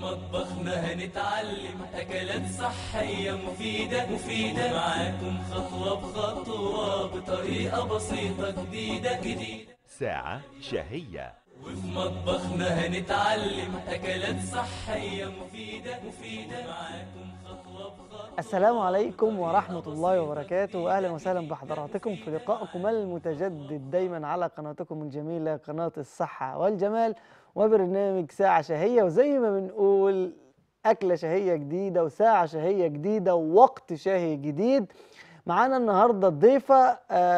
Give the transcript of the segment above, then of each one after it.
مطبخنا هنتعلم أكلات صحية مفيدة مفيدة معاكم خطوة بخطوة بطريقة بسيطة جديدة جديدة ساعة شهية وفي مطبخنا هنتعلم أكلات صحية مفيدة مفيدة معاكم خطوة بخطوة السلام عليكم ورحمة الله وبركاته وأهلا وسهلا بحضراتكم في لقائكم المتجدد دايما على قناتكم الجميلة قناة الصحة والجمال وبرنامج ساعة شهية وزي ما بنقول أكلة شهية جديدة وساعة شهية جديدة ووقت شهي جديد معانا النهاردة ضيفة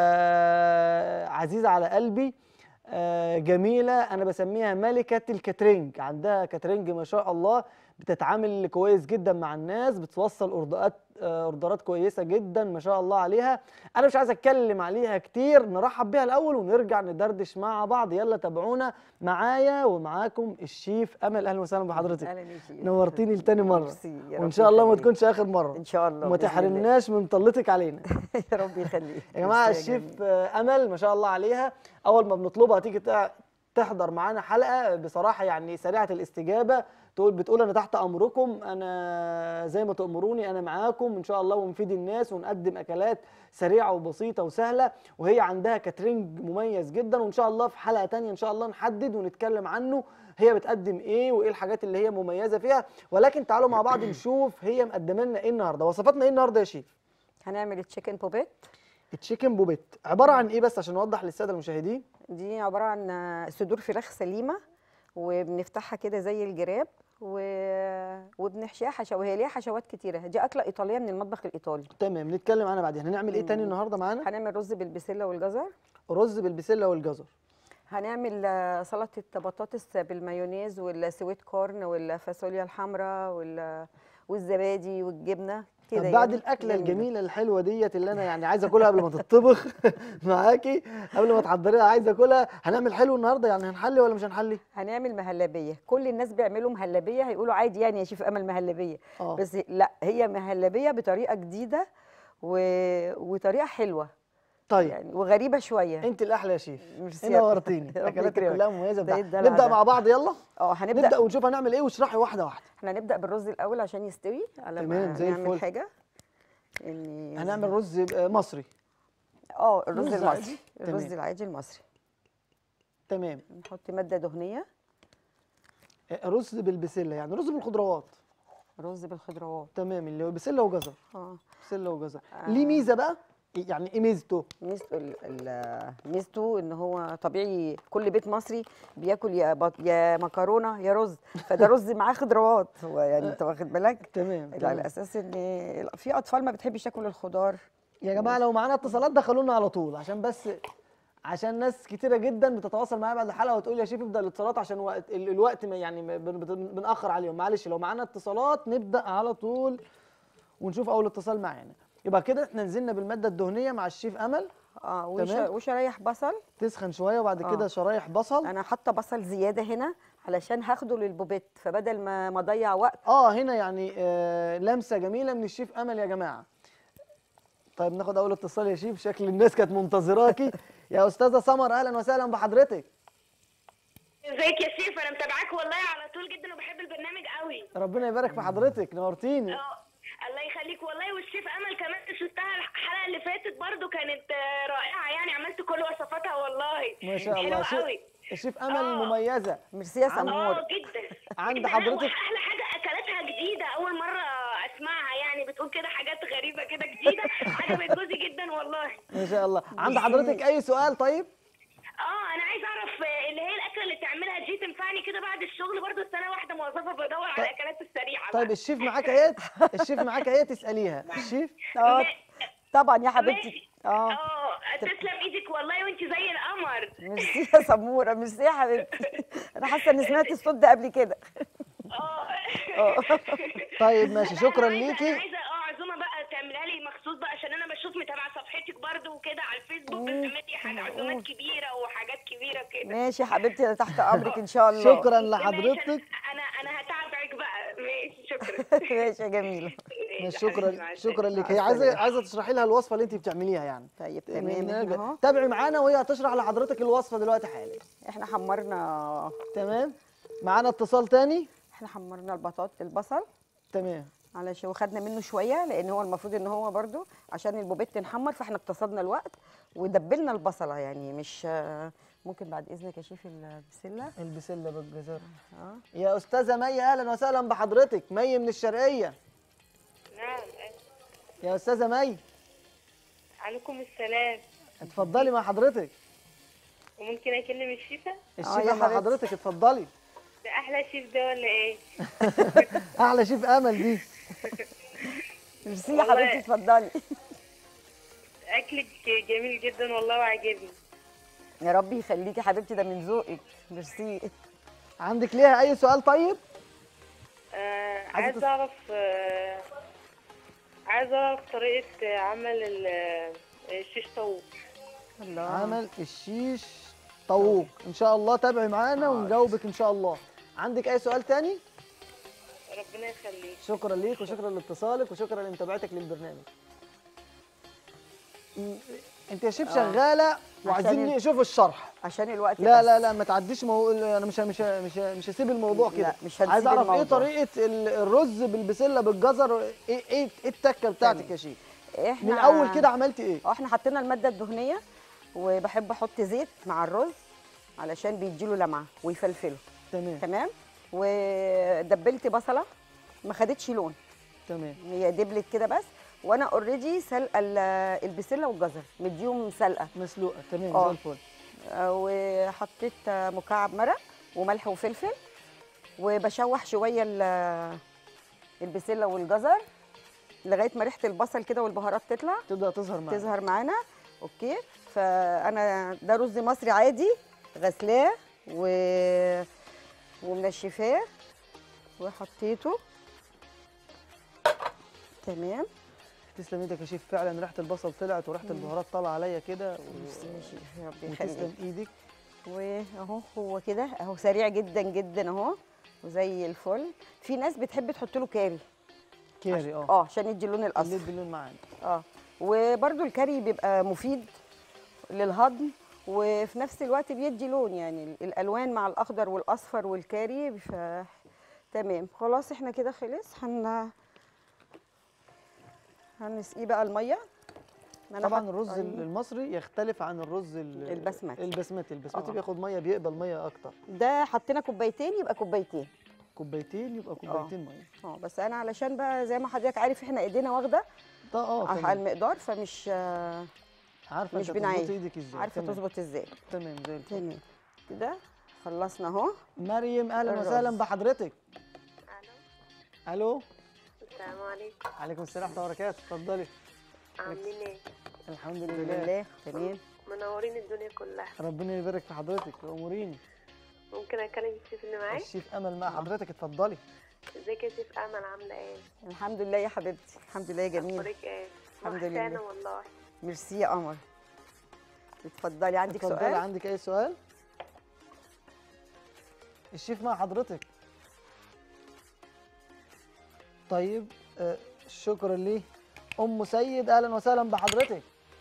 آه عزيزة على قلبي آه جميلة أنا بسميها ملكة الكاترينج عندها كاترينج ما شاء الله بتتعامل كويس جدا مع الناس بتوصل اوردرات آه، اوردرات كويسه جدا ما شاء الله عليها انا مش عايز اتكلم عليها كتير نرحب بيها الاول ونرجع ندردش مع بعض يلا تابعونا معايا ومعاكم الشيف امل اهلا وسهلا بحضرتك اهلا يا شيخ نورتيني لتاني مره ميرسي، يا وان رب شاء الله ما يخليك. تكونش اخر مره ان شاء الله وما بإذن الله. تحرمناش من طلتك علينا يا رب يخليك يا جماعه ميرسي يا الشيف آه، امل ما شاء الله عليها اول ما بنطلبها تيجي تع- تحضر معانا حلقه بصراحه يعني سريعه الاستجابه تقول بتقول انا تحت امركم انا زي ما تامروني انا معاكم ان شاء الله ونفيد الناس ونقدم اكلات سريعه وبسيطه وسهله وهي عندها كاترينج مميز جدا وان شاء الله في حلقه تانية ان شاء الله نحدد ونتكلم عنه هي بتقدم ايه وايه الحاجات اللي هي مميزه فيها ولكن تعالوا مع بعض نشوف هي مقدمه لنا ايه النهارده وصفاتنا ايه النهارده يا شيف هنعمل تشيكن بوبيت التشيكن بوبيت عباره عن ايه بس عشان نوضح للساده المشاهدين دي عباره عن صدور فراخ سليمه وبنفتحها كده زي الجراب و... وبنحشيها حشوات هي ليها حشوات كتيره دي اكله ايطاليه من المطبخ الايطالي تمام نتكلم عنها بعدين هنعمل ايه تاني النهارده معانا هنعمل رز بالبسله والجزر رز بالبسله والجزر هنعمل آه، سلطه بطاطس بالمايونيز والسويت كورن والفاصوليا الحمراء وال... والزبادي والجبنه طب كده بعد يعني الاكله جميلة. الجميله الحلوه ديت اللي انا يعني عايز اكلها قبل ما تطبخ معاكي قبل ما تحضريها عايز اكلها هنعمل حلو النهارده يعني هنحلي ولا مش هنحلي هنعمل مهلبيه كل الناس بيعملوا مهلبيه هيقولوا عادي يعني يا شيف امل مهلبيه اه بس لا هي مهلبيه بطريقه جديده و... وطريقه حلوه طيب يعني وغريبه شويه انت الاحلى يا شيف ميرسي انت يا- نورتيني ربنا اكلاتك يكرمك. كلها مميزه ده بتاع. إيه الدلع نبدا ده؟ مع بعض يلا اه هنبدا نبدا ونشوف هنعمل ايه واشرحي واحده واحده احنا هنبدا بالرز الاول عشان يستوي على تمام، ما زي نعمل الفل. حاجه إني هنعمل رز آه، مصري اه الرز رز المصري عادي؟ الرز تمام. العادي المصري تمام نحط ماده دهنيه آه، رز بالبسله يعني رز بالخضروات رز بالخضروات تمام اللي هو بسله وجزر اه بسله وجزر آه. ليه ميزه بقى يعني ايه ميزته ميزته ال- ال- ميزته ان هو طبيعي كل بيت مصري بياكل يا بط يا مكرونه يا رز فده رز معاه خضروات هو يعني انت واخد بالك تمام على تمام. اساس ان في اطفال ما بتحبش تاكل الخضار يا جماعه لو معانا اتصالات دخلونا على طول عشان بس عشان ناس كتيره جدا بتتواصل معايا بعد الحلقه وتقول يا شيف ابدا الاتصالات عشان وقت ال- الوقت ما يعني ما بن- بن- بنأخر عليهم معلش لو معانا اتصالات نبدا على طول ونشوف اول اتصال معانا يبقى كده احنا نزلنا بالماده الدهنيه مع الشيف امل اه وش- تمام. وشرايح بصل تسخن شويه وبعد آه. كده شرايح بصل انا حاطه بصل زياده هنا علشان هاخده للبوبيت فبدل ما ما اضيع وقت اه هنا يعني آه لمسه جميله من الشيف امل يا جماعه طيب ناخد اول اتصال يا شيف شكل الناس كانت منتظراكي يا استاذه سمر اهلا وسهلا بحضرتك ازيك يا شيف انا متابعاك والله على طول جدا وبحب البرنامج قوي ربنا يبارك في حضرتك نورتيني اه الله يخليك والله والشيف امل كمان شفتها الحلقه اللي فاتت برضو كانت آه، رائعه يعني عملت كل وصفاتها والله ما شاء الله حلوه شيف- قوي الشيف امل آه. مميزه ميرسي يا عن- سمور اه جدا عند جداً. حضرتك- احلى حاجه اكلاتها جديده اول مره اسمعها يعني بتقول كده حاجات غريبه كده جديده عجبت جوزي جدا والله ما شاء الله عند ميرسي. حضرتك اي سؤال طيب اه انا عايز اعرف آه، اللي هي الاكله اللي تعملها دي تنفعني كده بعد الشغل برضو السنه واحده موظفه بدور على الاكلات السريعه طيب بقى. الشيف معاك اهي الشيف معاك اهي تساليها الشيف اه طبعا يا حبيبتي ماشي. اه اه تسلم ايدك والله وانت زي القمر ميرسي يا سموره ميرسي يا حبيبتي انا حاسه اني سمعت الصوت ده قبل كده اه اه طيب ماشي لا، شكرا أنا عايزة- ليكي انا عايزه اه عزومه بقى تعملها لي مخصوص بقى عشان انا بشوف متابعه صفحتك برضو وكده على الفيسبوك بسمتي حاجه عزومات كبيره وحاجات كبيره كده ماشي يا حبيبتي انا تحت امرك ان شاء الله شكرا ماشي، لحضرتك انا انا هتابعك بقى ماشي شكرا ماشي يا جميله ماشي، حبيبي، مع شكرا السلامة. شكرا لك مع هي عايزه السلامة. عايزه تشرحي لها الوصفه اللي انت بتعمليها يعني طيب من- تمام احنا اهو تابعي معانا وهي هتشرح لحضرتك الوصفه دلوقتي حالا احنا حمرنا تمام معانا اتصال تاني احنا حمرنا البطاط البصل تمام علشان وخدنا منه شويه لان هو المفروض ان هو برده عشان البوبيت تنحمر فاحنا اقتصدنا الوقت ودبلنا البصله يعني مش آه، ممكن بعد اذنك يا شيف البسله البسله بالجزر اه يا استاذه مي اهلا وسهلا بحضرتك مي من الشرقيه نعم يا استاذه مي عليكم السلام اتفضلي مع حضرتك وممكن اكلم الشيفة الشيفه يا مع حبيبتي. حضرتك اتفضلي ده احلى شيف ده ولا ايه احلى شيف امل دي ميرسي يا والله. حبيبتي اتفضلي اكلك جميل جدا والله وعجبني يا رب يخليكي يا حبيبتي ده من ذوقك ميرسي عندك ليها اي سؤال طيب آه عايزة عايزه تس- اعرف آه عايزه اعرف طريقه عمل ال- الشيش طاووق الله عمل الشيش طاووق ان شاء الله تابعي معانا ونجاوبك ان شاء الله عندك اي سؤال تاني ربنا يخليك شكرا ليك وشكرا لاتصالك وشكرا لمتابعتك للبرنامج م- انت يا شيف آه. شغاله وعايزين ال- نشوف الشرح عشان الوقت لا بس. لا لا ما تعديش مو... انا مش مش مش مش هسيب الموضوع لا، كده مش هنسيب عايز اعرف ايه الموضوع. طريقه ال- الرز بالبسله بالجزر ايه ايه ايه التكه بتاعتك تمام. يا شيف احنا من الاول كده عملتي ايه اه احنا حطينا الماده الدهنيه وبحب احط زيت مع الرز علشان بيديله لمعه ويفلفله تمام تمام ودبلت بصله ما خدتش لون تمام هي دبلت كده بس وانا اوريدي سلقه ال- البسله والجزر مديهم سلقه مسلوقه تمام آه. زي الفل آه، وحطيت آه، مكعب مرق وملح وفلفل وبشوح شويه ال- البسله والجزر لغايه ما ريحه البصل كده والبهارات تطلع تبدا تظهر معاك تظهر معانا اوكي فانا ده رز مصري عادي غسلاه و ومنشفاه وحطيته تمام تسلم ايدك يا شيف فعلا ريحه البصل طلعت وريحه البهارات طالعه عليا كده و... ميرسي يا شيخ، يا رب وتسلم يخليك ايدك واهو هو كده اهو سريع جدا جدا اهو وزي الفل في ناس بتحب تحط له كاري كاري اه اه عشان يدي اللون اللي الاصفر يدي اللون معانا اه وبرده الكاري بيبقى مفيد للهضم وفي نفس الوقت بيدي لون يعني الالوان مع الاخضر والاصفر والكاري ف تمام خلاص احنا كده خلص هن هنسقيه بقى الميه أنا طبعا حاطة- الرز أيوة. المصري يختلف عن الرز ال- البسمتي. البسمتي البسمتي آه. بياخد ميه بيقبل ميه اكتر ده حطينا كوبايتين يبقى كوبايتين كوبايتين يبقى كوبايتين ميه اه بس انا علشان بقى زي ما حضرتك عارف احنا ايدينا واخده ده اه على تمام المقدار فمش آه، عارفه مش انت بنعيد. تظبطي ايدك ازاي عارفه تمام. تظبط ازاي تمام زي الفل تمام كده خلصنا اهو مريم اهلا الرز. وسهلا بحضرتك الو السلام عليكم عليكم السلام ورحمه الله وبركاته اتفضلي عاملين ايه الحمد الحمد لله لله تمام منورين الدنيا كلها ربنا يبارك في حضرتك واموريني ممكن اكلم الشيف اللي معاك الشيف امل مع حضرتك اتفضلي ازيك يا شيف امل عامله ايه الحمد لله يا حبيبتي الحمد لله يا جميل اخبارك ايه الحمد وحشانة لله. والله ميرسي يا قمر اتفضلي عندك اتفضلي سؤال عندك اي سؤال الشيف مع حضرتك طيب آه شكرا ليه ام سيد اهلا وسهلا بحضرتك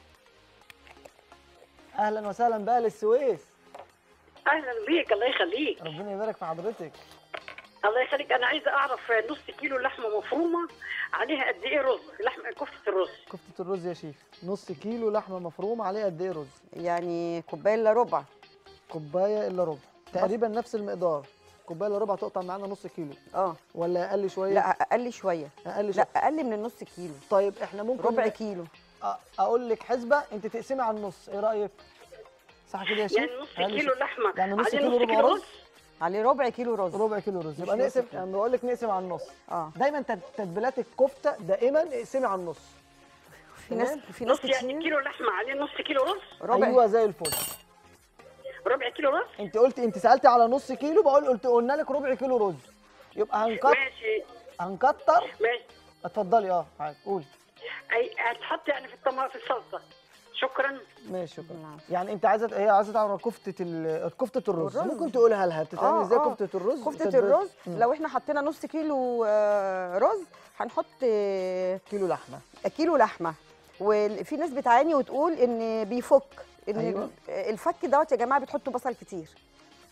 اهلا وسهلا باهل السويس اهلا بيك الله يخليك ربنا يبارك في حضرتك الله يخليك انا عايزه اعرف نص كيلو لحمه مفرومه عليها قد ايه رز لحمه كفته الرز كفتة الرز يا شيف نص كيلو لحمة مفرومة عليه قد ايه رز يعني كوبايه الا ربع كوباية الا ربع تقريبا نفس المقدار كوباية الا ربع تقطع معانا نص كيلو اه ولا اقل شوية لا اقل شويه اقل لا شوية اقل من النص كيلو طيب احنا ممكن ربع ن- كيلو أ- اقول لك حسبة انت تقسمي على النص ايه رأيك صح كده يا شيف يعني نص أقل كيلو شوية. لحمه يعني نص عليه كيلو ربع رز عليه ربع كيلو رز ربع كيلو رز يبقى مش نص نقسم كيلو. انا بقول لك نقسم على النص اه دايما تت- تتبيلات الكفتة دائما اقسمي على النص في ناس تمام؟ في ناس نص يعني كتير كيلو لحمه عليه نص كيلو رز ربع ايوه زي الفل ربع كيلو رز انت قلت انت سالتي على نص كيلو بقول قلت قلنا لك ربع كيلو رز يبقى هنكتر ماشي هنكتر ماشي اتفضلي اه عادي قولي اي هتحط يعني في الطماطم في الصلصه شكرا ماشي شكرا العفو. يعني انت عايزه هي عايزه تعرف كفته ال... كفته الرز الرز. ممكن تقولها لها بتتعمل آه، ازاي آه. كفته الرز كفتة تتبيل- الرز مم. لو احنا حطينا نص كيلو آه، رز هنحط آه، كيلو لحمه كيلو لحمه وفي ناس بتعاني وتقول ان بيفك ان أيوة. الفك دوت يا جماعه بتحطوا بصل كتير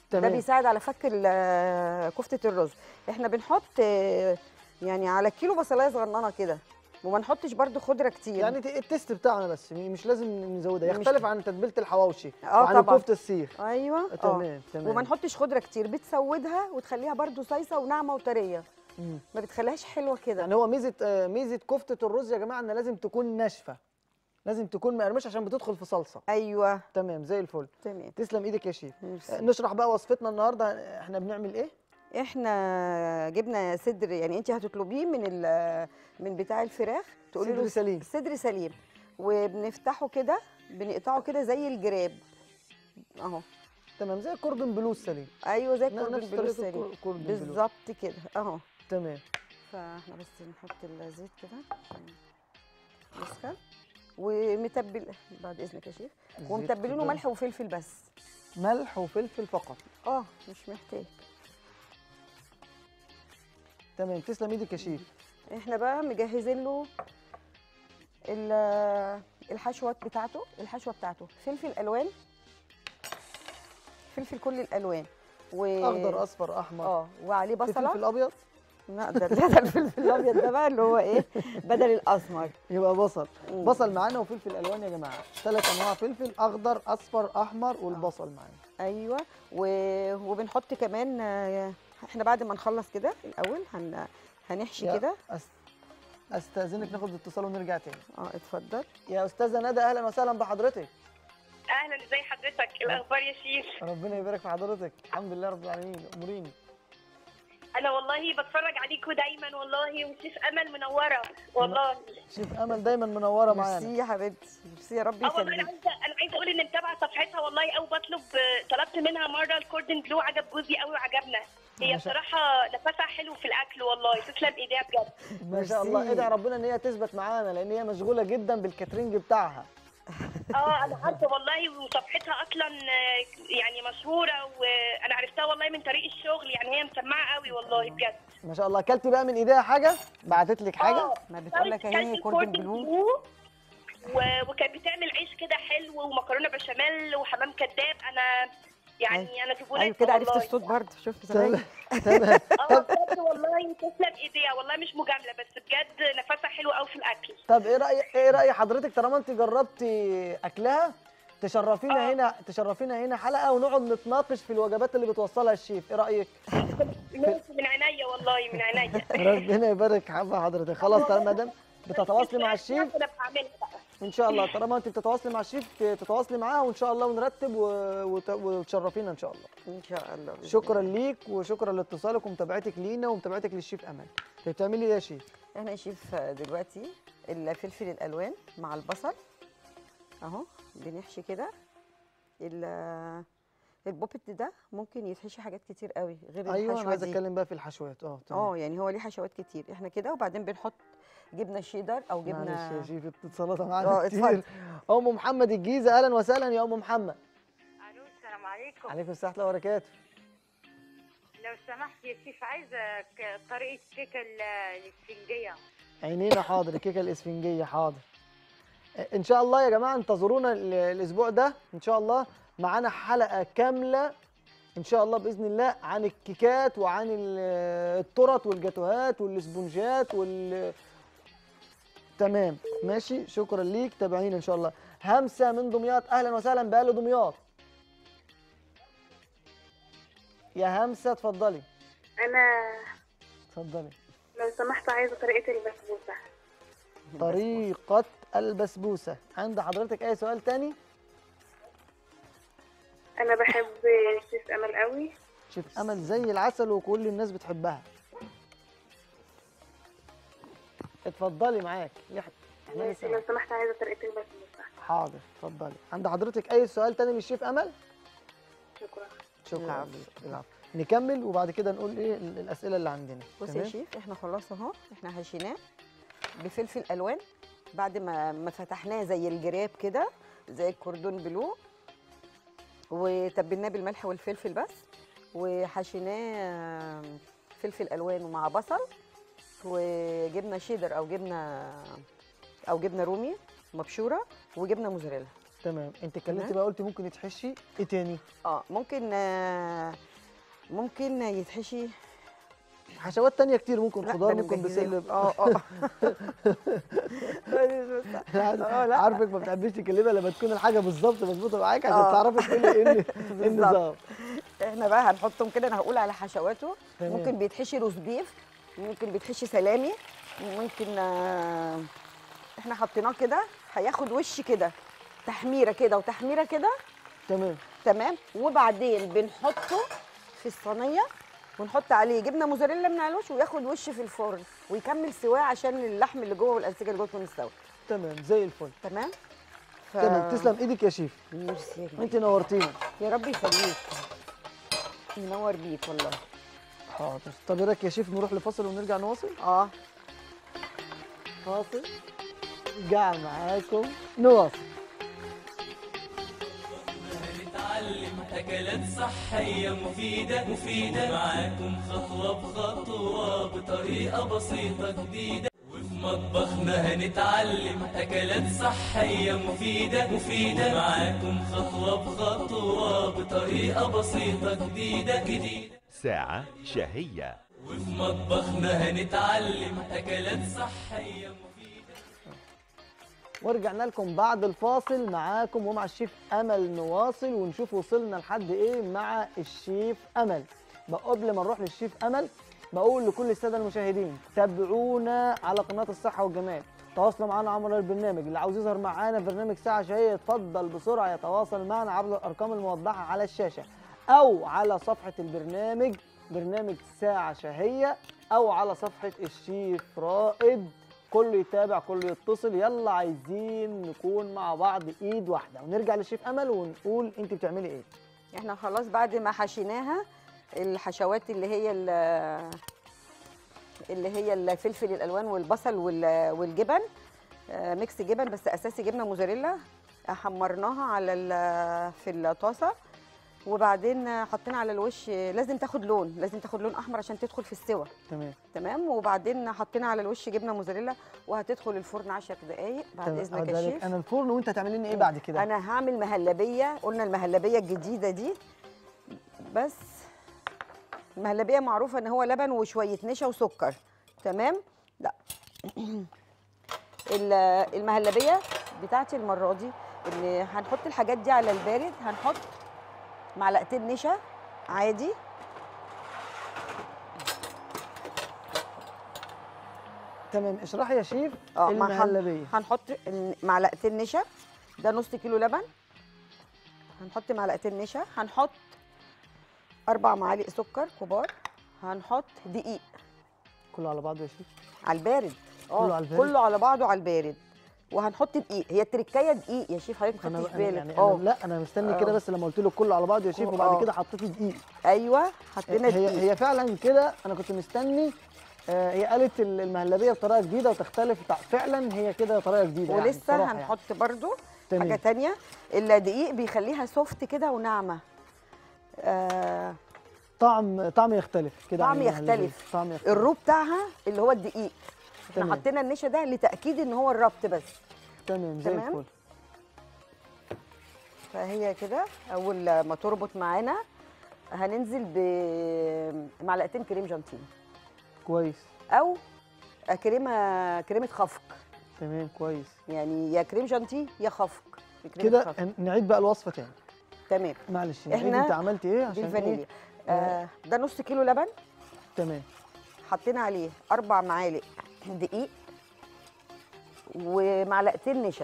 ده تمام بيساعد على فك ال- كفته الرز احنا بنحط آه، يعني على الكيلو بصلايه صغننه كده وما نحطش برده خضره كتير يعني ت- التيست بتاعنا بس م- مش لازم نزودها مش يختلف ك- عن تتبيله الحواوشي آه وعن طبعاً. كفته السيخ ايوه اه تمام تمام وما نحطش خضره كتير بتسودها وتخليها برده صيصه وناعمه وطريه مم. ما بتخليهاش حلوه كده يعني هو ميزه آه، ميزه كفته الرز يا جماعه ان لازم تكون ناشفه لازم تكون مقرمشه عشان بتدخل في صلصه ايوه تمام زي الفل تمام تسلم ايدك يا شيف ميرسي. آه، نشرح بقى وصفتنا النهارده احنا بنعمل ايه احنا جبنا صدر يعني انت هتطلبيه من ال- من بتاع الفراخ تقولي صدر له سليم. صدر سليم وبنفتحه كده بنقطعه كده زي الجراب اهو تمام زي كوردون بلو السليم ايوه زي ن- الكوردون نفس بلو طريقه السليم الكور- كوردون بلو بالظبط كده اهو تمام فاحنا بس نحط الزيت كده عشان يسخن ومتبل بعد اذنك يا شيف الزيت ومتبلينه كده. ملح وفلفل بس ملح وفلفل فقط اه مش محتاج تمام تسلم ايدك يا شيف احنا بقى مجهزين له ال- الحشوات بتاعته الحشوه بتاعته فلفل الوان فلفل كل الالوان و اخضر اصفر احمر اه وعليه في بصله فلفل ابيض لا ده لا ده الفلفل الابيض ده بقى اللي هو ايه بدل الاسمر يبقى بصل مم. بصل معانا وفلفل الوان يا جماعه ثلاث انواع فلفل اخضر اصفر احمر والبصل معانا ايوه و... وبنحط كمان آه، احنا بعد ما نخلص كده الاول هن... هنحشي يا كده أس... استاذنك ناخد اتصال ونرجع تاني اه اتفضل يا استاذه ندى اهلا وسهلا بحضرتك اهلا ازي حضرتك الاخبار يا شيف ربنا يبارك في حضرتك الحمد لله رب العالمين اموريني انا والله بتفرج عليكم دايما والله وشيف امل منوره والله شيف امل دايما منوره معانا ميرسي يا حبيبتي ميرسي يا رب اه والله انا يخليك عايزه انا عايزه اقول ان متابعه صفحتها والله او بطلب طلبت منها مره الكوردن بلو عجب جوزي قوي وعجبنا هي ما شاء- بصراحه نفسها حلو في الاكل والله تسلم ايديها بجد ما شاء الله ميرسي. ادعي ربنا ان هي تثبت معانا لان هي مشغوله جدا بالكاترينج بتاعها اه انا عارفه والله وصفحتها اصلا آه، يعني مشهوره وانا عرفتها والله من طريق الشغل يعني هي مسمعه قوي والله بجد ما شاء الله اكلتي بقى من ايديها حاجه بعتت لك حاجه آه، ما بتقول لك اهي كلت كوردن بلو و- وكانت بتعمل عيش كده حلو ومكرونه بشاميل وحمام كداب انا يعني انا زبونه ايوه كده عرفت والله. الصوت برضه شفت تمام زمان تمام اه بجد والله تسلم ايديها والله مش مجامله بس بجد نفسها حلو قوي في الاكل طب ايه راي ايه راي حضرتك طالما انت جربتي اكلها تشرفينا آه. هنا تشرفينا هنا حلقه ونقعد نتناقش في الوجبات اللي بتوصلها الشيف ايه رايك ماشي من عينيا والله من عينيا ربنا يبارك في حضرتك خلاص طالما دام بتتواصلي مع الشيف انا بعملها بقى ان شاء الله طالما انت بتتواصلي مع الشيف تتواصلي معاها وان شاء الله ونرتب و- وت- وتشرفينا ان شاء الله ان شاء الله بإذن شكرا ليك وشكرا لاتصالك ومتابعتك لينا ومتابعتك للشيف امل انت بتعملي ايه يا شيف احنا نشوف دلوقتي الفلفل الالوان مع البصل اهو بنحشي كده ال- البوبت ده ممكن يتحشي حاجات كتير قوي غير ايوه انا الحشوه عايز دي اتكلم بقى في الحشوات اه تمام اه يعني هو ليه حشوات كتير احنا كده وبعدين بنحط جبنه شيدر او معلش يا جبنه شيف اتصالات اه، معانا اتفضل. كتير ام محمد الجيزه اهلا وسهلا يا ام محمد الو السلام عليكم عليكم السلام ورحمه الله وبركاته لو سمحت يا شيف عايزه ك- طريقه كيكه ال- الاسفنجيه عينينا حاضر الكيكه الاسفنجيه حاضر ان شاء الله يا جماعه انتظرونا ال- الاسبوع ده ان شاء الله معانا حلقه كامله ان شاء الله باذن الله عن الكيكات وعن ال- التورت والجاتوهات والاسبونجات وال تمام ماشي شكرا ليك تابعينا ان شاء الله همسه من دمياط اهلا وسهلا باهل دمياط يا همسه اتفضلي انا اتفضلي لو سمحت عايزه طريقه البسبوسه طريقة البسبوسة عند حضرتك أي سؤال تاني؟ انا بحب شيف امل قوي شوف أمل زي العسل وكل الناس بتحبها اتفضلي معاك يح- احنا ماشي لسه لو سمحت عايزه طريقه البسبوسه حاضر اتفضلي عند حضرتك أي سؤال تاني للشيف أمل؟ شكرا شكرا العفو. ليك. العفو نكمل وبعد كده نقول إيه ال- الأسئلة اللي عندنا بص يا تمام؟ شيف احنا خلاص اهو احنا حشيناه بفلفل الوان بعد ما ما فتحناه زي الجراب كده زي الكوردون بلو وتبلناه بالملح والفلفل بس وحشيناه فلفل الوان ومع بصل وجبنه شيدر او جبنه او جبنه رومي مبشوره وجبنه موزاريلا تمام انت اتكلمتي تمام. بقى قلتي ممكن يتحشي ايه تاني اه ممكن آه، ممكن يتحشي حشوات تانية كتير ممكن لا، خضار ده أنا ممكن مجهزاهم. بسل اه اه اه لا. عارفك ما بتحبيش تكلمها لما تكون الحاجه بالظبط مظبوطه معاك عشان آه. تعرفي تقولي ايه اللي- إيه بالظبط. النظام احنا بقى هنحطهم كده انا هقول على حشواته تمام. ممكن بيتحشي روز بيف ممكن بيتحشي سلامي ممكن آه، احنا حطيناه كده هياخد وش كده تحميره كده وتحميره كده تمام تمام وبعدين بنحطه في الصينيه ونحط عليه جبنه موزاريلا من على الوش وياخد وش في الفرن ويكمل سواه عشان اللحم اللي جوه والانسجه اللي جوه تكون استوت تمام زي الفل تمام ف... تمام تسلم ايدك يا شيف ميرسي يا جماعة. انت نورتينا يا رب يخليك ينور بيك والله حاضر طب ايه رايك يا شيف نروح لفاصل ونرجع نواصل اه فاصل رجع معاكم نواصل نتعلم أكلات صحية مفيدة مفيدة معاكم خطوة بخطوة بطريقة بسيطة جديدة وفي مطبخنا هنتعلم أكلات صحية مفيدة مفيدة معاكم خطوة بخطوة بطريقة بسيطة جديدة جديدة ساعة شهية وفي مطبخنا هنتعلم أكلات صحية مفيدة ورجعنا لكم بعد الفاصل معاكم ومع الشيف امل نواصل ونشوف وصلنا لحد ايه مع الشيف امل بقى قبل ما نروح للشيف امل بقول لكل الساده المشاهدين تابعونا على قناه الصحه والجمال تواصلوا معانا عبر البرنامج اللي عاوز يظهر معانا في برنامج ساعه شهيه يتفضل بسرعه يتواصل معنا عبر الارقام الموضحه على الشاشه او على صفحه البرنامج برنامج ساعه شهيه او على صفحه الشيف رائد كله يتابع كله يتصل يلا عايزين نكون مع بعض ايد واحده ونرجع للشيف امل ونقول انت بتعملي ايه احنا خلاص بعد ما حشيناها الحشوات اللي هي ال- اللي هي الفلفل الالوان والبصل وال- والجبن آه، ميكس جبن بس اساسي جبنه موزاريلا حمرناها على ال- في الطاسه وبعدين حطينا على الوش لازم تاخد لون لازم تاخد لون احمر عشان تدخل في السوا تمام تمام وبعدين حطينا على الوش جبنه موزاريلا وهتدخل الفرن 10 دقائق بعد تمام. اذنك هوديها يا لك شيف انا الفرن وانت هتعملي لنا ايه بعد كده انا هعمل مهلبيه قلنا المهلبيه الجديده دي بس المهلبيه معروفه ان هو لبن وشويه نشا وسكر تمام لا ال- المهلبيه بتاعتي المره دي ان هنحط الحاجات دي على البارد هنحط معلقتين نشا عادي تمام اشرحي يا شيف اه ما هن- المهلبيه هنحط ال- معلقتين نشا ده نص كيلو لبن هنحط معلقتين نشا هنحط اربع معالق سكر كبار هنحط دقيق كله على بعضه يا شيف على البارد كله اه على البارد؟ كله على بعضه على البارد وهنحط دقيق هي التركايه دقيق يا شيف حضرتك ما انا خدتش أنا- بالك يعني اه أنا لا انا مستني آه. كده بس لما قلت له كله على بعضه يا شيف آه. وبعد كده حطيتي دقيق ايوه حطينا هي دقيق هي فعلا كده انا كنت مستني آه، هي قالت ال- المهلبيه بطريقه جديده وتختلف تع- فعلا هي كده طريقه جديده يعني ولسه بصراحة يعني. هنحط برضو تمام. حاجه تانية الدقيق بيخليها سوفت كده وناعمه آه طعم طعم يختلف كده عن طعم المهلبية. يختلف. طعم يختلف الروب بتاعها اللي هو الدقيق احنا تمام. حطينا النشا ده لتاكيد ان هو الربط بس تمام زي تمام. الفل فهي كده اول ما تربط معانا هننزل بمعلقتين كريم جانتيه كويس او كريمه كريمه خفق تمام كويس يعني يا كريم جانتيه يا خفق كريمة كده خفق. ن- نعيد بقى الوصفه تاني تمام معلش نعيد إحنا انت عملتي ايه عشان بالفانيليا إيه؟ آه ده نص كيلو لبن تمام حطينا عليه اربع معالق دقيق ومعلقتين نشا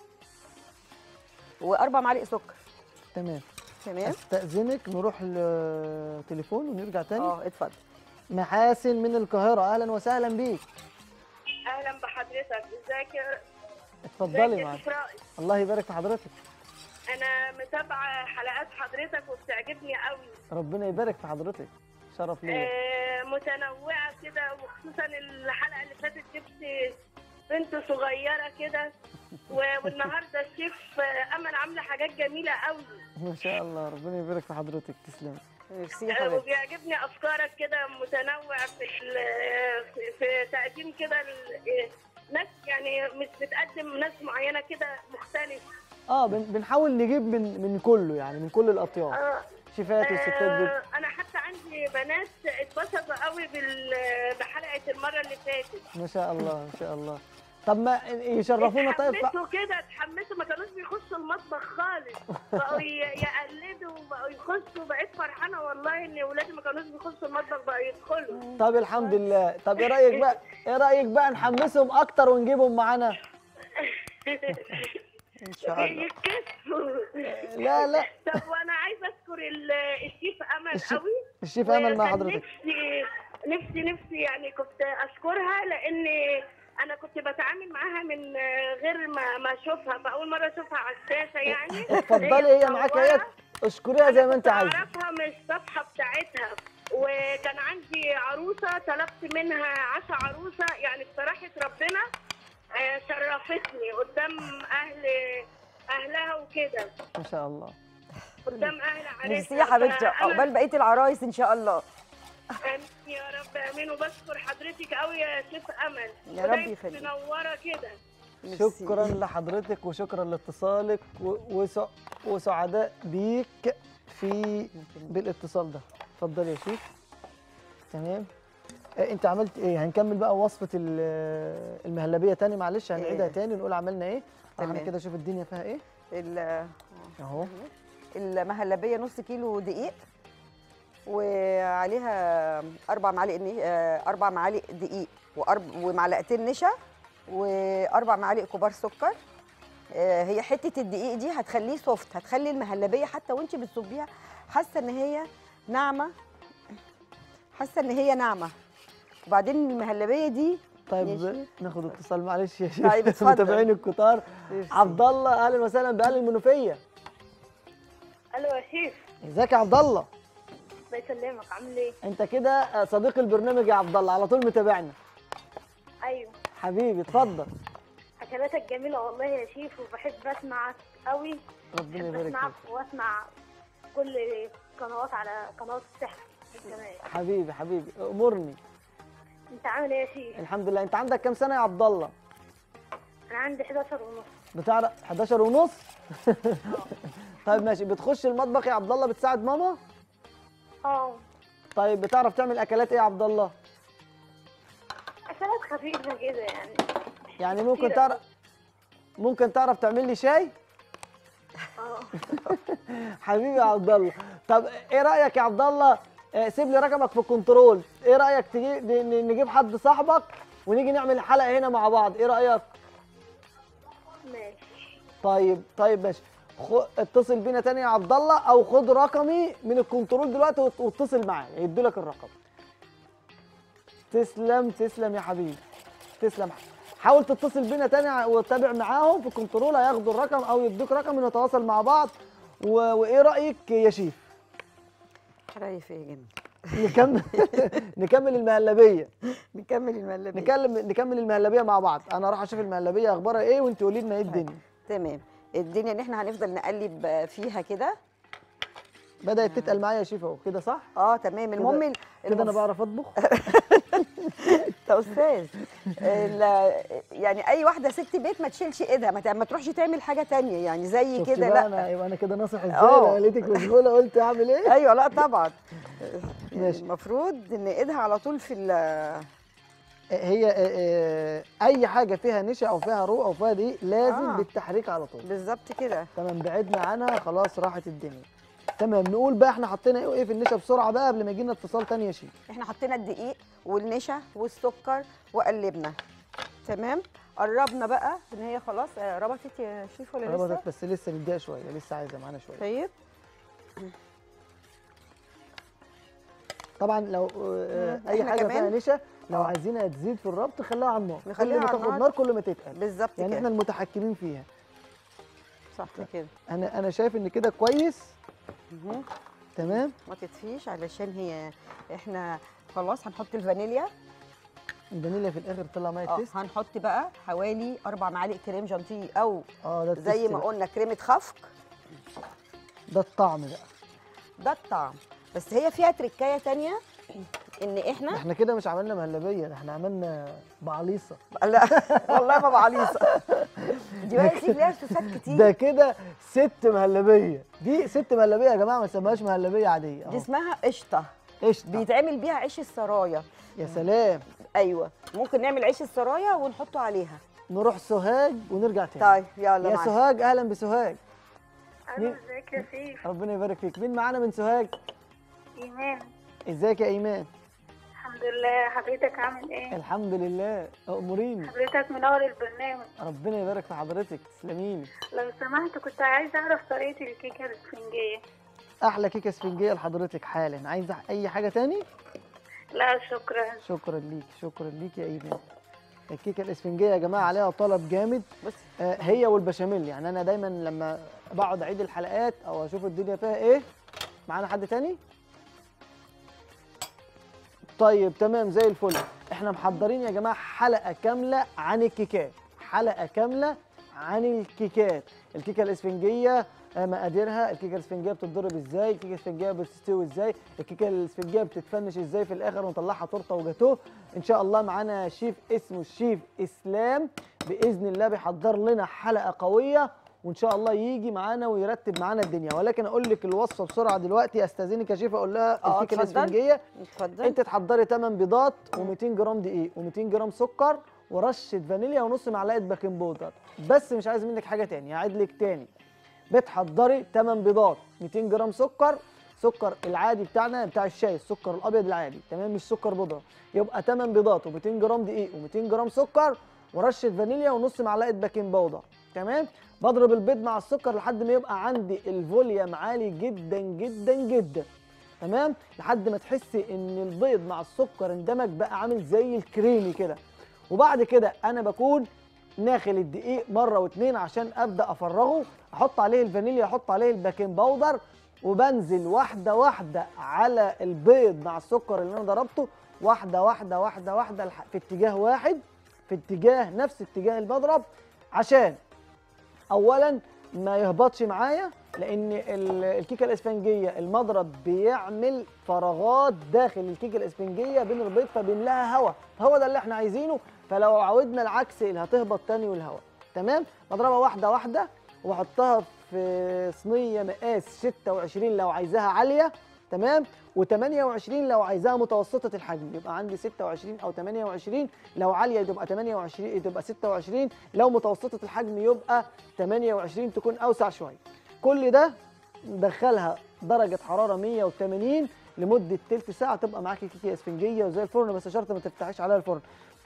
واربع معالق سكر تمام تمام استاذنك نروح للتليفون ونرجع تاني اه اتفضل محاسن من القاهره اهلا وسهلا بيك اهلا بحضرتك ازيك يا اتفضلي ازيك معاك يا إسرائيل؟ الله يبارك في حضرتك انا متابعه حلقات حضرتك وبتعجبني قوي ربنا يبارك في حضرتك شرف ليا آه، متنوعه كده وخصوصا الحلقه اللي فاتت جبت بنت صغيره كده و- والنهارده الشيف آه، امل عامله حاجات جميله قوي ما شاء الله ربنا يبارك في حضرتك تسلم ميرسي يا آه، حبيبتي وبيعجبني افكارك كده متنوع في ال- في- في تقديم كده ال- ناس يعني مش بتقدم ناس معينه كده مختلف اه بن بنحاول نجيب من من كله يعني من كل الاطياف آه، شيفات وستات بيت آه، انا حتى عندي بنات اتبسطوا قوي بال- بحلقه المره اللي فاتت ما شاء الله ما شاء الله طب ما يشرفونا طيب ف- اتحمسوا كده اتحمسوا ما كانوش بيخشوا المطبخ خالص بقوا ي- يقلدوا بقوا يخشوا بقيت فرحانه والله ان ولادي ما كانوش بيخشوا المطبخ بقوا يدخلوا طب الحمد لله طب ايه رايك بقى ايه رايك بقى نحمسهم اكتر ونجيبهم معانا ان شاء الله يتكسفوا لا لا طب وانا عايزه اشكر ال- الشيف امل الشيف- قوي الشيف امل مع وكان حضرتك نفسي نفسي نفسي يعني كنت اشكرها لان انا كنت بتعامل معاها من غير ما ما اشوفها فاول مره اشوفها على الشاشه يعني اتفضلي هي معاك اهي مصورة. اشكريها زي ما انت كنت عايزه اعرفها من الصفحه بتاعتها وكان عندي عروسه طلبت منها عشا عروسه يعني بصراحه ربنا آه، شرفتني قدام اهل اهلها وكده ما شاء الله قدام اهل عريسها ميرسي يا حبيبتي فأنا- عقبال بقيه العرايس ان شاء الله امين يا رب امين وبشكر حضرتك قوي يا شيف امل يا رب ودايما يخليك. منوره كده ميرسي. شكرا لحضرتك وشكرا لاتصالك و- وسع- وسعداء بيك في بالاتصال ده اتفضلي يا شيف تمام آه، انت عملت ايه هنكمل بقى وصفه ال- المهلبيه تاني معلش هنعيدها إيه. تاني نقول عملنا ايه احنا تمام. كده شوف الدنيا فيها ايه ال- اهو المهلبيه نص كيلو دقيق وعليها اربع معالق ني- آه، اربع معالق دقيق وأرب- ومعلقتين نشا واربع معالق كبار سكر آه، هي حته الدقيق دي هتخليه سوفت هتخلي المهلبيه حتى وانت بتصبيها حاسه ان هي ناعمه حاسه ان هي ناعمه وبعدين المهلبيه دي طيب ماشي. ناخد اتصال معلش يا طيب، شيخ اتفضل. متابعين الكتار ميرسي. عبد الله اهلا وسهلا باهل المنوفيه الو يا شيف ازيك يا عبد الله الله يسلمك عامل ايه انت كده صديق البرنامج يا عبد الله على طول متابعنا ايوه حبيبي اتفضل اكلاتك جميله والله يا شيف وبحب اسمعك قوي ربنا بحب يبارك اسمعك فيك واسمع كل قنوات على قناه السحر الجمال حبيبي حبيبي امرني انت عامل ايه يا شيف الحمد لله انت عندك كام سنه يا عبد الله انا عندي 11 ونص بتعرف 11 ونص طيب ماشي بتخش المطبخ يا عبد الله بتساعد ماما اه طيب بتعرف تعمل اكلات ايه يا عبد الله اكلات خفيفه كده يعني يعني ممكن كتير تعرف ممكن تعرف تعمل لي شاي اه حبيبي يا عبد الله طب ايه رايك يا عبد الله آه، سيب لي رقمك في الكنترول ايه رايك تجي ن- نجيب حد صاحبك ونيجي نعمل حلقه هنا مع بعض ايه رايك ماشي طيب طيب ماشي خ- اتصل بينا تاني يا عبد الله او خد رقمي من الكنترول دلوقتي وات- واتصل معايا يدوا لك الرقم تسلم تسلم يا حبيبي تسلم حاول تتصل بينا تاني ع- وتتابع معاهم في الكنترول هياخدوا الرقم او يدوك رقم نتواصل مع بعض و... وايه رايك يا شيف رايف ايه جميل نكمل نكمل المهلبيه نكمل المهلبيه نكلم نكمل المهلبيه مع بعض انا اروح اشوف المهلبيه اخبارها ايه وانت قولي لنا ايه الدنيا تمام الدنيا ان احنا هنفضل نقلب فيها كده بدات تتقل معايا يا شيف اهو كده صح اه تمام المهم ال- كده انا المف- بعرف اطبخ انت استاذ ال- يعني اي واحده ست بيت ما تشيلش ايدها ما, ت- ما تروحش تعمل حاجه تانية يعني زي شفتي كده بقى لا انا يبقى انا كده ناصح ازاي اه. لو لقيتك مشغوله قلت اعمل ايه ايوه لا طبعا ماشي. المفروض ان ايدها على طول في ال هي آه، آه، اي حاجه فيها نشا او فيها روح او فيها دقيق لازم آه. بالتحريك على طول بالظبط كده تمام بعدنا عنها خلاص راحت الدنيا تمام نقول بقى احنا حطينا ايه وايه في النشا بسرعه بقى قبل ما يجي لنا اتصال تاني يا شيف احنا حطينا الدقيق والنشا والسكر وقلبنا تمام قربنا بقى ان هي خلاص آه، ربطت يا شيف ولا لسه ربطت بس لسه نديها شويه لسه عايزه معانا شويه طيب طبعا لو آه، مم. اي إحنا حاجه كمان- فيها نشا لو آه. عايزينها تزيد في الربط خليها على النار نخليها كل ما على تاخد النار. نار كل ما تتقل بالظبط يعني كده احنا المتحكمين فيها صح كده انا انا شايف ان كده كويس مهم. تمام ما تطفيش علشان هي احنا خلاص هنحط الفانيليا الفانيليا في الاخر طلع ميه اه تيست هنحط بقى حوالي اربع معالق كريم جانتيه او اه ده زي التيست ما بقى. قلنا كريمه خفق ده الطعم بقى ده الطعم بس هي فيها تركايه تانية ان احنا احنا كده مش عملنا مهلبيه ده احنا عملنا بعليصه لا والله ما بعليصه دي بقى يا شيف ليها صوصات كتير ده كده ست مهلبيه دي ست مهلبيه يا جماعه ما تسميهاش مهلبيه عاديه دي اهو اسمها قشطه قشطه بيتعمل بيها عيش السرايا يا سلام ايوه ممكن نعمل عيش السرايا ونحطه عليها نروح سوهاج ونرجع تاني طيب يلا يا معاك سوهاج اهلا بسوهاج الو مين؟ ازيك يا سيف ربنا يبارك فيك مين معانا من سوهاج ايمان ازيك يا ايمان الحمد لله حضرتك عامل ايه الحمد لله اموريني حضرتك منور البرنامج ربنا يبارك في حضرتك تسلميني لو سمحت كنت عايزه اعرف طريقه الكيكه الاسفنجيه احلى كيكه اسفنجيه لحضرتك حالا عايزه اي حاجه تاني لا شكرا شكرا ليك شكرا ليك يا ايمان الكيكه الاسفنجيه يا جماعه عليها طلب جامد بص آه، هي والبشاميل يعني انا دايما لما بقعد اعيد الحلقات او اشوف الدنيا فيها ايه معانا حد تاني طيب تمام زي الفل احنا محضرين يا جماعه حلقه كامله عن الكيكات حلقه كامله عن الكيكات الكيكه الاسفنجيه آه، مقاديرها الكيكه الاسفنجيه بتتضرب ازاي الكيكه الاسفنجيه بتستوي ازاي الكيكه الاسفنجيه بتتفنش ازاي في الاخر ونطلعها تورته وجاتوه ان شاء الله معانا شيف اسمه الشيف اسلام باذن الله بيحضر لنا حلقه قويه وان شاء الله يجي معانا ويرتب معانا الدنيا ولكن اقول لك الوصفه بسرعه دلوقتي استاذنك يا شيف اقول لها آه، الكيكه اتفضل. الاسفنجيه اتفضل انت تحضري 8 بيضات و200 جرام دقيق و200 جرام سكر ورشه فانيليا ونص معلقه بيكنج باودر بس مش عايز منك حاجه تاني هعيد لك تاني بتحضري 8 بيضات 200 جرام سكر سكر العادي بتاعنا بتاع الشاي السكر الابيض العادي تمام مش سكر بودره يبقى 8 بيضات و200 جرام دقيق و200 جرام سكر ورشه فانيليا ونص معلقه بيكنج باودر تمام بضرب البيض مع السكر لحد ما يبقى عندي الفوليوم عالي جدا جدا جدا تمام لحد ما تحسي ان البيض مع السكر اندمج بقى عامل زي الكريمي كده وبعد كده انا بكون ناخل الدقيق مره واتنين عشان ابدا افرغه احط عليه الفانيليا احط عليه البيكنج باودر وبنزل واحده واحده على البيض مع السكر اللي انا ضربته واحده واحده واحده واحده لح- في اتجاه واحد في اتجاه نفس اتجاه المضرب عشان اولا ما يهبطش معايا لان ال- الكيكه الاسفنجيه المضرب بيعمل فراغات داخل الكيكه الاسفنجيه بين البيض فبيملاها هواء هو ده اللي احنا عايزينه فلو عودنا العكس اللي هتهبط تاني والهواء تمام بضربها واحده واحده وبحطها في صينيه مقاس 26 لو عايزاها عاليه تمام و28 لو عايزاها متوسطه الحجم يبقى عندي 26 او 28 لو عاليه تبقى 28 تبقى 26 لو متوسطه الحجم يبقى 28 تكون اوسع شويه كل ده ندخلها درجه حراره 180 لمده تلت ساعه تبقى معاكي كيكه اسفنجيه وزي الفرن بس شرط ما تفتحيش عليها الفرن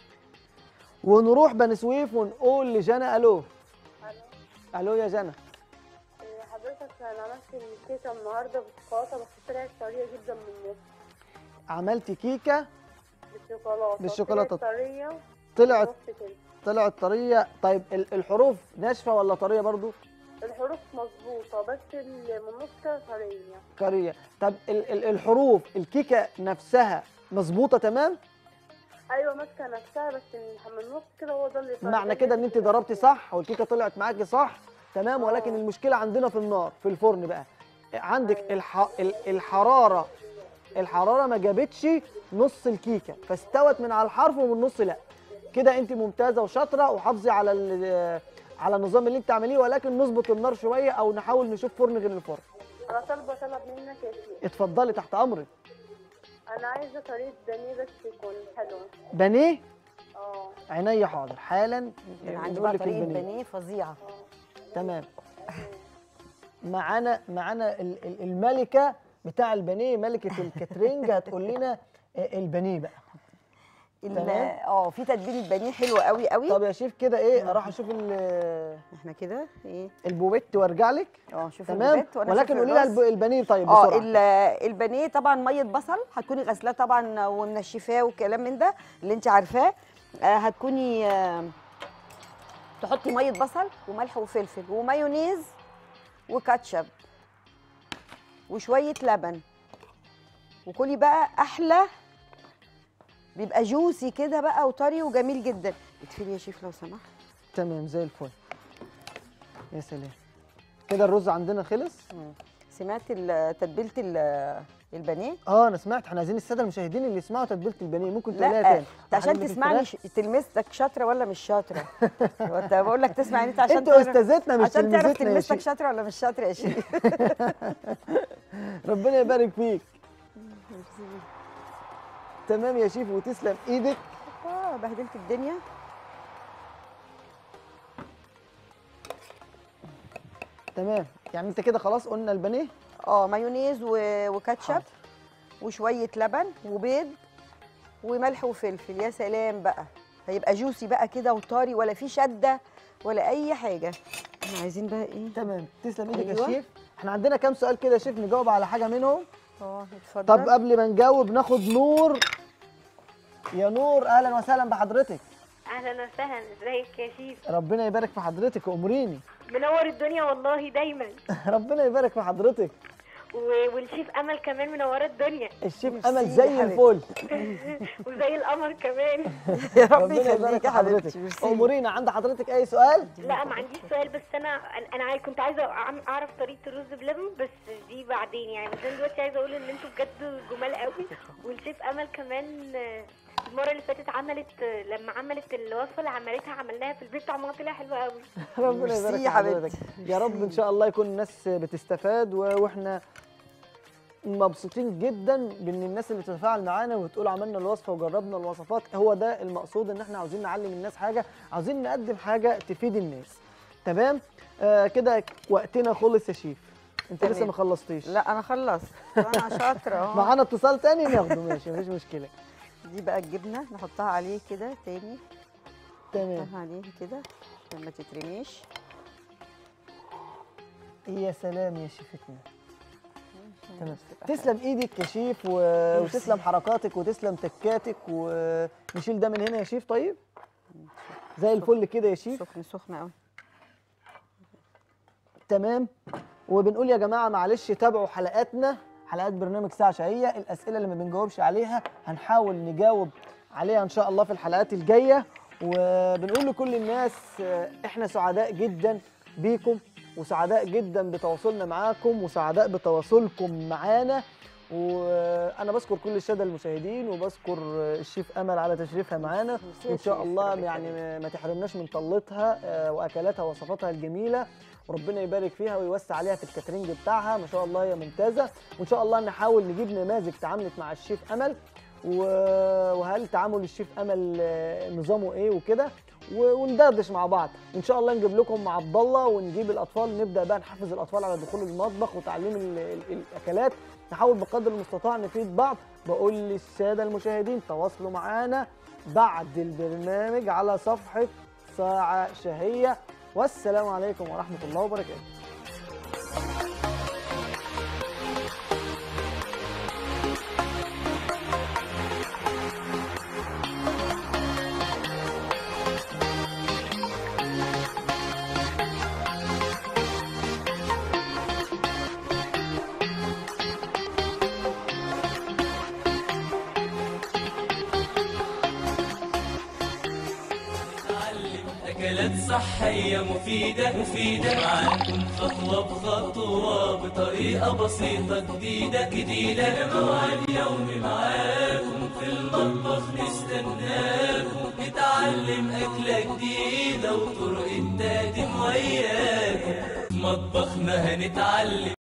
ونروح بني سويف ونقول لجنى الو الو يا جنى حضرتك انا عملت الكيكه النهارده بالشوكولاته بس طلعت طريه جدا من النص عملتي كيكه بالشوكولاته بالشوكولاتة. طلعت طريه طلعت نص كده طلعت طريه طيب ال- الحروف ناشفه ولا طريه برضو الحروف مظبوطه بس اللي من النص كده طريه طريه طب ال- ال- الحروف الكيكه نفسها مظبوطه تمام ايوه ماسكه نفسها بس من النص كده هو ده اللي طري. معنى كده ان انت ضربتي صح والكيكه طلعت معاكي صح تمام ولكن المشكله عندنا في النار في الفرن بقى عندك الح... ال- الحراره الحراره ما جابتش نص الكيكه فاستوت من على الحرف ومن النص لا كده انت ممتازه وشاطره وحافظي على ال- على النظام اللي انت عامليه ولكن نظبط النار شويه او نحاول نشوف فرن غير الفرن انا طالبه طلب منك يا شيخ اتفضلي تحت امرك انا عايزه طريقه بانيه بس يكون حلوه بانيه اه عينيا حاضر حالا انا عندي نقول بقى لك طريقه البانيه. بانيه فظيعه تمام معانا معانا ال- ال- الملكه بتاع البانيه ملكه الكاترينج هتقول لنا آه، البانيه بقى ال- تمام. اه في تتبيله بانيه حلوه قوي قوي طب يا شيف كده ايه اروح اشوف ال- احنا كده ايه البوبيت وارجع لك اه شوف تمام البيت وأنا ولكن أشوف قولي لها الرز. الب- البانيه طيب اه بسرعه ال- البانيه طبعا ميه بصل هتكوني غسلاه طبعا ومنشفاه والكلام من ده اللي انت عارفاه آه هتكوني آه تحطي ميه بصل وملح وفلفل ومايونيز وكاتشب وشويه لبن وكلي بقى احلى بيبقى جوسي كده بقى وطري وجميل جدا اطفي يا شيف لو سمحت تمام زي الفل يا سلام كده الرز عندنا خلص سمعت ال- تتبيله ال- البانيه اه انا سمعت احنا عايزين الساده المشاهدين اللي يسمعوا تتبيله البانيه ممكن تقولها لا تاني انت عشان اللي في تسمعني الفراخ؟ ش- تلمستك شاطره ولا مش شاطره هو انت بقول لك تسمع انت عشان انتوا تعرف- استاذتنا مش عشان تعرف تلمذتنا يا تلمستك شيخ. شاطره ولا مش شاطره يا شيخ ربنا يبارك فيك تمام يا شيف وتسلم ايدك اه بهدلت الدنيا تمام يعني انت كده خلاص قلنا البانيه اه مايونيز و- وكاتشب حاضر. وشويه لبن وبيض وملح وفلفل يا سلام بقى هيبقى جوسي بقى كده وطري ولا في شده ولا اي حاجه احنا عايزين بقى ايه تمام تسلم ايدك يا أيوة. شيف احنا عندنا كام سؤال كده يا شيف نجاوب على حاجه منهم اه اتفضل طب قبل ما نجاوب ناخد نور يا نور اهلا وسهلا بحضرتك اهلا وسهلا ازيك يا شيف ربنا يبارك في حضرتك اموريني منور الدنيا والله دايما ربنا يبارك في حضرتك و- والشيف امل كمان منوره الدنيا الشيف ميرسي امل يا زي حبيبتي. الفل وزي القمر كمان يا رب ربنا يبارك يخليك في يا حبيبتي حضرتك ميرسي. امورينا عند حضرتك اي سؤال لا ما عنديش سؤال بس انا انا عايز كنت عايزه أعم- اعرف طريقه الرز بلبن بس دي بعدين يعني بس انا دلوقتي عايزه اقول ان انتوا بجد جمال قوي والشيف امل كمان آه، المره اللي فاتت عملت آه، لما عملت الوصفه اللي عملتها عملناها في البيت طعمها طلع حلو قوي ربنا ميرسي يبارك في يا حبيبتي. حضرتك يا رب ان شاء الله يكون الناس بتستفاد و- واحنا مبسوطين جدا بان الناس اللي بتتفاعل معانا وتقول عملنا الوصفه وجربنا الوصفات هو ده المقصود ان احنا عاوزين نعلم الناس حاجه عاوزين نقدم حاجه تفيد الناس تمام آه كده وقتنا خلص يا شيف انت تمام. لسه ما خلصتيش لا انا خلصت انا شاطره اهو معانا اتصال تاني ناخده ماشي مفيش مشكله دي بقى الجبنه نحطها عليه كده تاني تمام نحطها عليه كده عشان ما تترميش يا سلام يا شيفتنا تمام تبقى تسلم ايدك يا شيف و... ميرسي. وتسلم حركاتك وتسلم تكاتك ونشيل ده من هنا يا شيف طيب زي الفل كده يا شيف سخن سخن قوي تمام وبنقول يا جماعه معلش تابعوا حلقاتنا حلقات برنامج ساعه شهيه الاسئله اللي ما بنجاوبش عليها هنحاول نجاوب عليها ان شاء الله في الحلقات الجايه وبنقول لكل الناس آه، احنا سعداء جدا بيكم وسعداء جدا بتواصلنا معاكم وسعداء بتواصلكم معانا وانا بشكر كل الساده المشاهدين وبشكر الشيف امل على تشريفها معانا ميرسي يا وان شاء شيف، الله ربنا يعني يخليك. ما- ما تحرمناش من طلتها آه، واكلاتها ووصفاتها الجميله وربنا يبارك فيها ويوسع عليها في الكاترينج بتاعها ما شاء الله هي ممتازه وان شاء الله نحاول نجيب نماذج تعاملت مع الشيف امل و- وهل تعامل الشيف امل آه، نظامه ايه وكده و- وندردش مع بعض وان شاء الله نجيب لكم مع عبد الله ونجيب الاطفال نبدا بقى نحفز الاطفال على دخول المطبخ وتعليم ال- ال- الاكلات نحاول بقدر المستطاع نفيد بعض بقول للساده المشاهدين تواصلوا معانا بعد البرنامج على صفحه ساعه شهيه والسلام عليكم ورحمه الله وبركاته نتعلم أكلات صحية مفيدة مفيدة معاكم خطوة بخطوة بطريقة بسيطة جديدة جديدة موعد يومي معاكم في المطبخ نستناكم نتعلم أكلة جديدة وطرق التقديم وياكم في مطبخنا هنتعلم